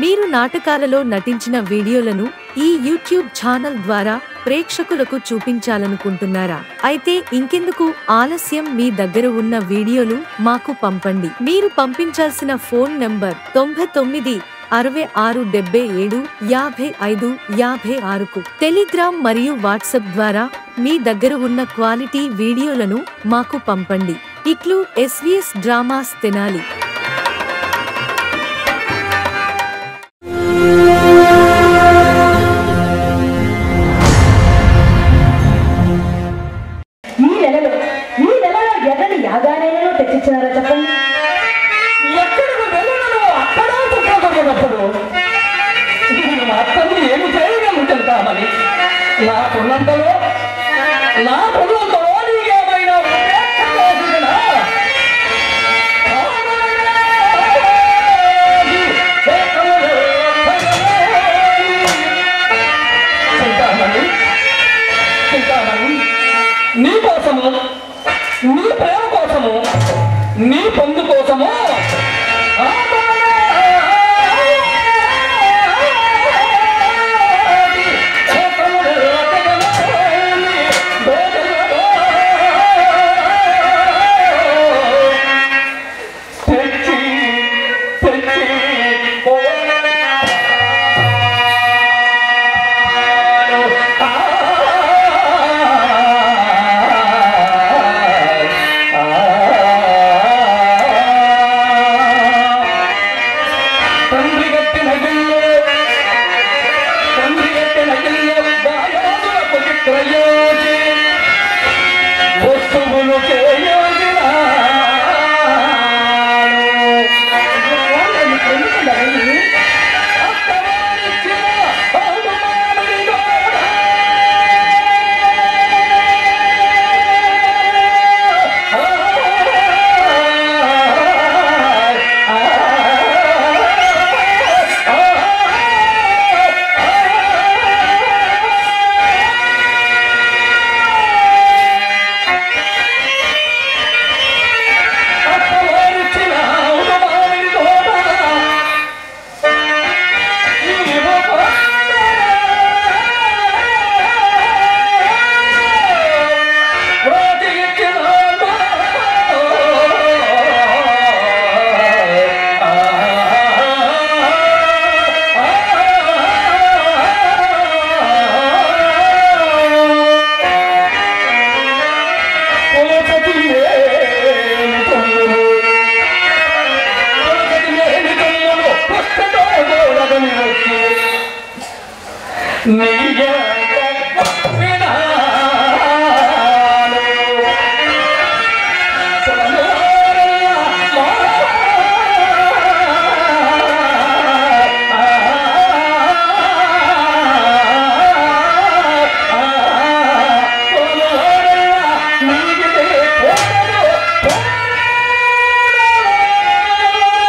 మీరు నాటకాలలో నటించిన వీడియోలను ఈ యూట్యూబ్ ఛానల్ ద్వారా ప్రేక్షకులకు చూపించాలనుకుంటున్నారా అయితే ఇంకెందుకు ఆలస్యం మీ దగ్గర ఉన్న వీడియోలు మాకు పంపండి మీరు పంపించాల్సిన ఫోన్ నంబర్ తొంభై తొమ్మిది అరవై ఆరు డెబ్బై ఏడు యాభై ఐదు యాభై ఆరుకు టెలిగ్రామ్ మరియు వాట్సాప్ ద్వారా మీ దగ్గర ఉన్న క్వాలిటీ వీడియోలను మాకు పంపండి ఇట్లు ఎస్వీఎస్ డ్రామాస్ తెనాలి ఈ నెలలో ఈ నెలలో ఎర్రని యాగానేనో తెచ్చిచ్చినారా చెప్పండి ఎక్కడికి వెళ్ళను అక్కడా చుట్టకపోయినప్పుడు నేను మా అత్తను ఏమి చేయగలుగుతుంటామని నాకున్నంతలో నాకున్నంతలో నీకేమైనా ఉపేక్షించినా? చింతామణి చింతామణి నీ కోసము నీ ప్రేమ కోసము నీ పొందు కోసము తెచ్చి తెచ్చి తండ్రి గట్టిన ఇల్లు తండ్రి గట్టిన ఇల్లు దాయాదులకు విక్రయోగి వస్తువులు చేయొగినాడు. అత్తవారిచ్చిన అత్తవారిచ్చిన మామిడి తోట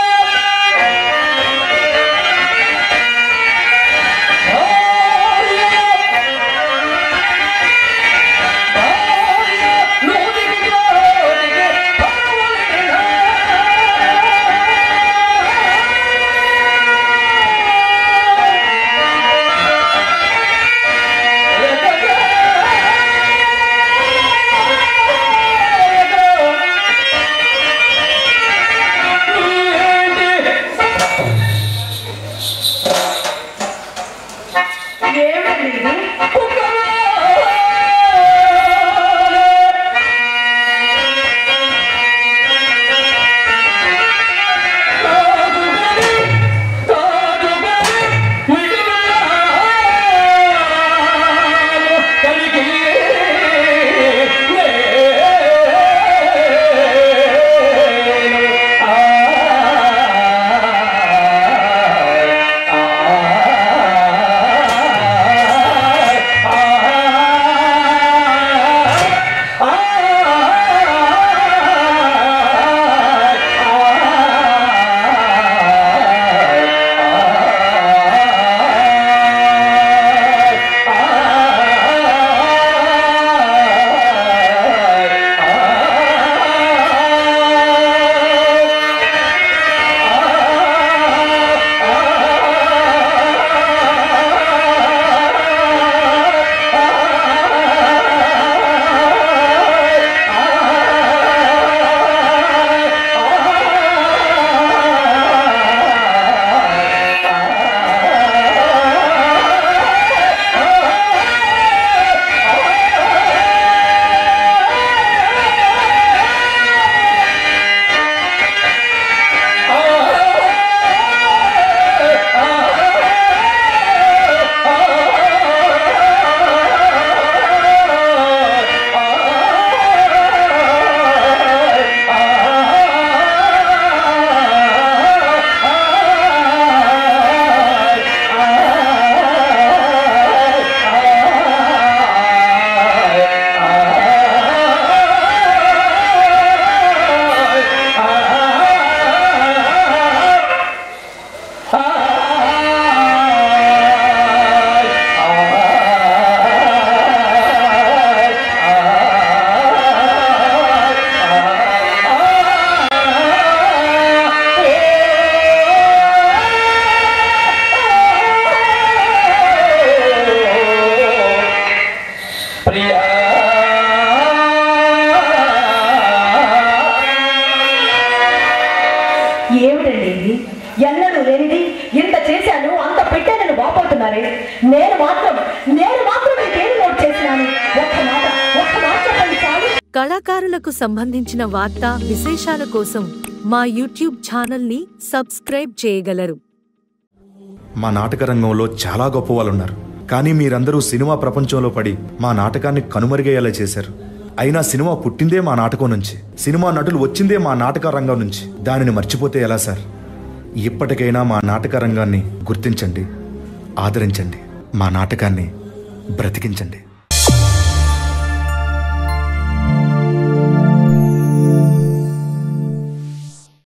Oh, yeah. ఏమిటండి ఇది ఎన్నడూ లేనిది ఇంత చేశాను అంత పెట్టానని వాపోతున్నారే నేను మాత్రం నేను మాత్రం మీకేమి నోట్ చేసినాను ఒక్క మాట ఒక్క మాట చెప్పండి చాలు కళాకారులకు సంబంధించిన వార్తా విశేషాల కోసం మా యూట్యూబ్ ఛానల్ని సబ్స్క్రైబ్ చేయగలరు మా నాటక రంగంలో చాలా గొప్ప వాళ్ళు ఉన్నారు కానీ మీరందరూ సినిమా ప్రపంచంలో పడి మా నాటకాన్ని కనుమరుగయ్యేలా చేశారు అయినా సినిమా పుట్టిందే మా నాటకం నుంచి సినిమా నటులు వచ్చిందే మా నాటక రంగం నుంచి దానిని మర్చిపోతే ఎలా సార్ ఇప్పటికైనా మా నాటక రంగాన్ని గుర్తించండి ఆదరించండి మా నాటకాన్ని బ్రతికించండి